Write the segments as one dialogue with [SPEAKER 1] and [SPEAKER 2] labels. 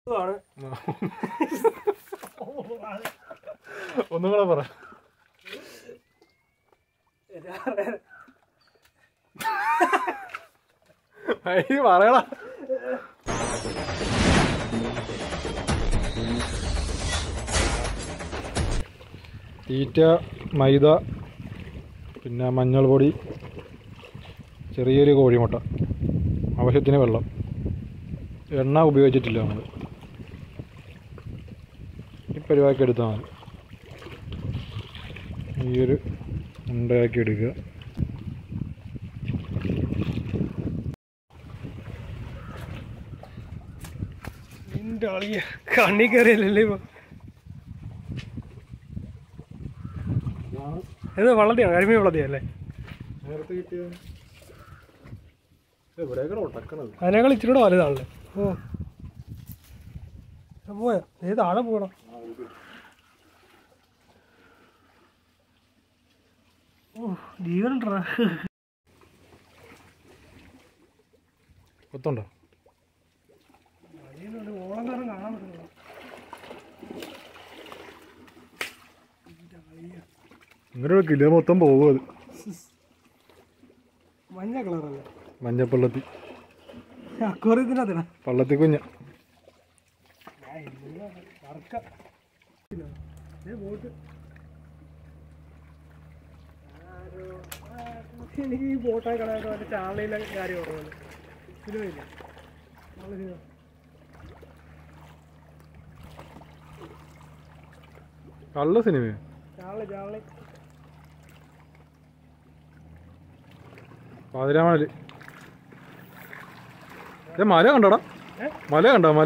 [SPEAKER 1] ആണ്
[SPEAKER 2] ഒന്നും കൂടെ പറ ഐ പറയടാ തീറ്റ മൈദ പിന്നെ മഞ്ഞൾ പൊടി ചെറിയൊരു കോഴിമുട്ട ആവശ്യത്തിന് വെള്ളം എണ്ണ ഉപയോഗിച്ചിട്ടില്ല നമ്മൾ ഈ പരിവാക്കി എടുത്താൽ മതി ഈ ഒരു ഉണ്ടയാക്കി എടുക്കുക
[SPEAKER 1] നിന്റെ അളിയ കണ്ണി കയറിയല്ലേ ഇപ്പൊ ഇത് വള്ളത്തിയാണ് കരിമീൻ വള്ളത്തിയല്ലേ
[SPEAKER 2] നേരത്തെ കിട്ടിയ എവിടെയൊക്കെ ഒട്ടക്കണത്
[SPEAKER 1] അതിനേക്കാൾ ഇച്ചിരി കൂടെ വലുതാണല്ലേ ഓ ഇത് പോയാ നീ താഴെ പോകണം ഓ ജീവനുണ്ടാ
[SPEAKER 2] കൊത്തുണ്ടോ
[SPEAKER 1] ഓളം കാരണം കാണാൻ പറ്റുന്നില്ല
[SPEAKER 2] ഇങ്ങനെ ഒരു കിലോ മൊത്തം പോകും അത്
[SPEAKER 1] മഞ്ഞ കളറല്ലേ
[SPEAKER 2] മഞ്ഞപ്പള്ളത്തി
[SPEAKER 1] അക്വറിയത്തിൻ്റെ അതിനാ
[SPEAKER 2] പള്ളത്തി കുഞ്ഞ
[SPEAKER 1] വറക്ക ബോട്ട് എനിക്ക് ഈ ബോട്ടായി കളയാതെ മറ്റേ ചാളയിലെ കാര്യം ഓർമ്മ സിനിമയില്ല നല്ല സിനിമ
[SPEAKER 2] കള്ള സിനിമ
[SPEAKER 1] ചാളി ചാളി
[SPEAKER 2] പാതിരാമണല് ഏ മല കണ്ടോടാ
[SPEAKER 1] ഏ?
[SPEAKER 2] മല കണ്ടോ മല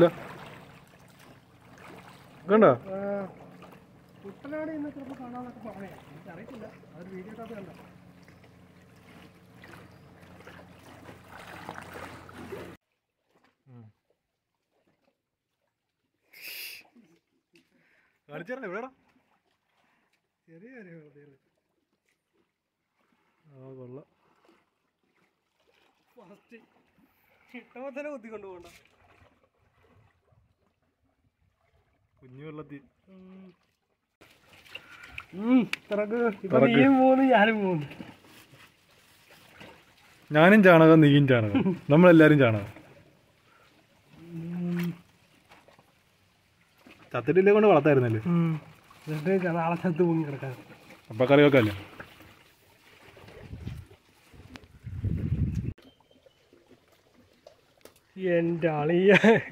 [SPEAKER 2] കണ്ടോ
[SPEAKER 1] കുട്ടനാട് ഇന്ന് ചിലപ്പോൾ കാണാന്നൊക്കെ പറഞ്ഞേ എനിക്കറിയത്തില്ല അതൊരു വീഡിയോ കാപ്പ് കണ്ട
[SPEAKER 2] കാണിച്ചാ എവിടെടാ
[SPEAKER 1] ചെറിയ കാര്യം വെറുതെ
[SPEAKER 2] ആ കൊള്ളാം
[SPEAKER 1] ഫസ്റ്റ് കിട്ടുമ്പോൾ തന്നെ കുത്തിക്കൊണ്ട് പോകണ്ട
[SPEAKER 2] കുഞ്ഞു വെള്ളത്തി
[SPEAKER 1] ഇറക്ക് ഇപ്പൊ
[SPEAKER 2] ഇറക്ക്.
[SPEAKER 1] നീയും പോകുന്നു ഞാനും പോകുന്നു
[SPEAKER 2] ഞാനും ചാണകം നീയും ചാണകം നമ്മളെല്ലാരും ചാണകം ചത്തിട്ടില്ലേ കൊണ്ട് വളർത്തായിരുന്നല്ലേ
[SPEAKER 1] എന്നിട്ട് നാളെ ചത്ത് പൊങ്ങി കിടക്കാൻ
[SPEAKER 2] അപ്പൊ കറി വെക്കല്ലേ
[SPEAKER 1] എൻ്റെ അളിയ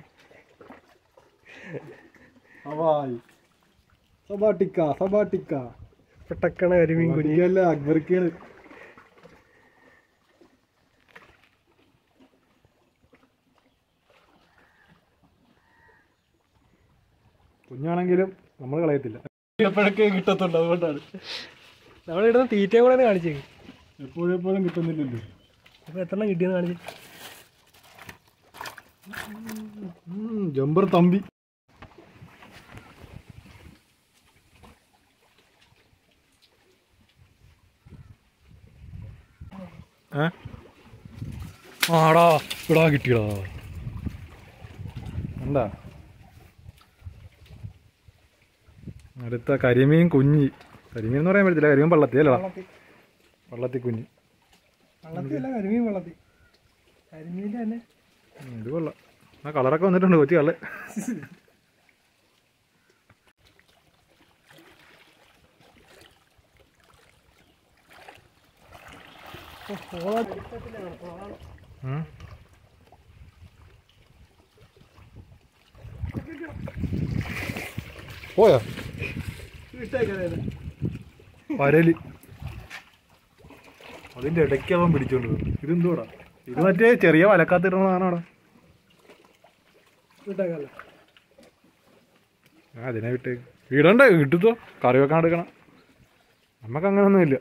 [SPEAKER 2] ഹവായ് സബാട്ടിക്ക സബാട്ടിക്ക
[SPEAKER 1] പെട്ടക്കണ കരിമീൻ കുഞ്ഞി
[SPEAKER 2] കുഞ്ഞല്ല അക്ബർക്കാണ് കുഞ്ഞാണെങ്കിലും നമ്മൾ കളയത്തില്ല എപ്പോഴൊക്കെ കിട്ടത്തുള്ളൂ അതുകൊണ്ടാണ്
[SPEAKER 1] നമ്മളിടുന്ന തീറ്റയും കൂടെ കാണിച്ചേ
[SPEAKER 2] എപ്പോഴും എപ്പോഴും കിട്ടുന്നില്ലല്ലോ
[SPEAKER 1] അപ്പൊ എത്ര കിട്ടിയെന്ന് കാണിച്ചു
[SPEAKER 2] ജമ്പർ തമ്പി ഏ ആടാ ഇടാ കിട്ടിയടാ എന്താ അടുത്ത കരിമീൻ കുഞ്ഞി കരിമീൻ എന്ന് പറയാൻ പറ്റത്തില്ല കരിമീൻ പള്ളത്തി അല്ലടാ
[SPEAKER 1] വെള്ളത്തിൽ
[SPEAKER 2] പള്ളത്തി കുഞ്ഞി
[SPEAKER 1] വെള്ളത്തിൽ അല്ല കരിമീൻ വെള്ളത്തിൽ കരിമീൻ്റെ തന്നെ
[SPEAKER 2] ഉം, ഇത് കൊള്ളാം ആ കളറൊക്കെ വന്നിട്ടുണ്ട് കൊച്ചു കള്ള് ഉം. പോയോ പരല് അതിന്റെ ഇടയ്ക്ക് അവൻ പിടിച്ചോണ്ട് പോകും ഇതെന്തോടാ ഇത് മറ്റേ ചെറിയ വലക്കാത്തിടണതാണ് അവിടെ
[SPEAKER 1] വിട്ടേക്കല്ല
[SPEAKER 2] ആ അതിനെ വിട്ടേ ഇടണ്ടേ കിട്ടുത്തോ കറി വെക്കാൻ എടുക്കണം നമുക്ക് അങ്ങനൊന്നും ഇല്ല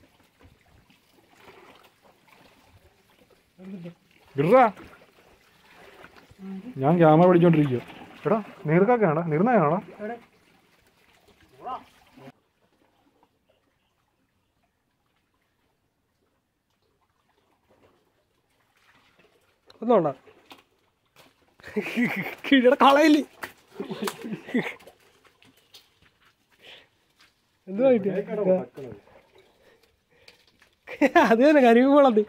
[SPEAKER 2] ഇടാ ഞാൻ ക്യാമറ പിടിച്ചോണ്ടിരിക്കുക എടാ നീർക്കാക്കാണോ നീർനായാണോ
[SPEAKER 1] എവിടെ ഒന്നുണ്ടോ കിഴിയുടെ കളയില്ലേ എന്തുവാ കിട്ടിയ അത് തന്നെ കരിമൂളത്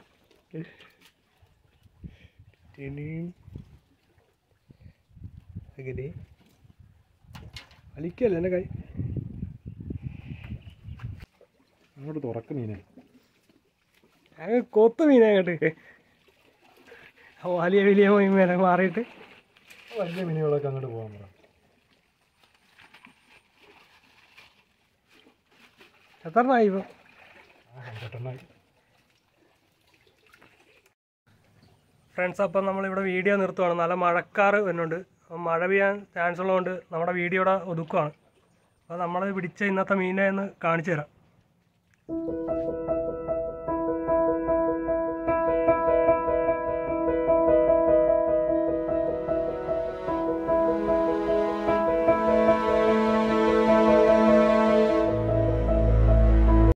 [SPEAKER 1] അങ്ങനെ അലിക്കല്ലേ എൻ്റെ കൈ
[SPEAKER 2] അങ്ങോട്ട് തുറക്ക് മീനെ
[SPEAKER 1] അങ്ങ് കൊത്ത മീനാ അങ്ങോട്ട് വലിയ വലിയ മീനെ മാറിയിട്ട്
[SPEAKER 2] വലിയ മീനുകളൊക്കെ അങ്ങോട്ട് പോകാൻ പറ
[SPEAKER 1] എത്ര എണ്ണമായി ഇപ്പം
[SPEAKER 2] പെട്ടെന്നായി
[SPEAKER 1] ഫ്രണ്ട്സ് അപ്പം നമ്മളിവിടെ വീഡിയോ നിർത്തുവാണ് നല്ല മഴക്കാറ് വരുന്നുണ്ട് അപ്പം മഴ പെയ്യാൻ ചാൻസ് ഉള്ളതുകൊണ്ട് നമ്മുടെ വീഡിയോയുടെ ഒതുക്കുവാണ് അപ്പോൾ നമ്മൾ പിടിച്ച ഇന്നത്തെ മീനെ ഒന്ന് കാണിച്ചു തരാം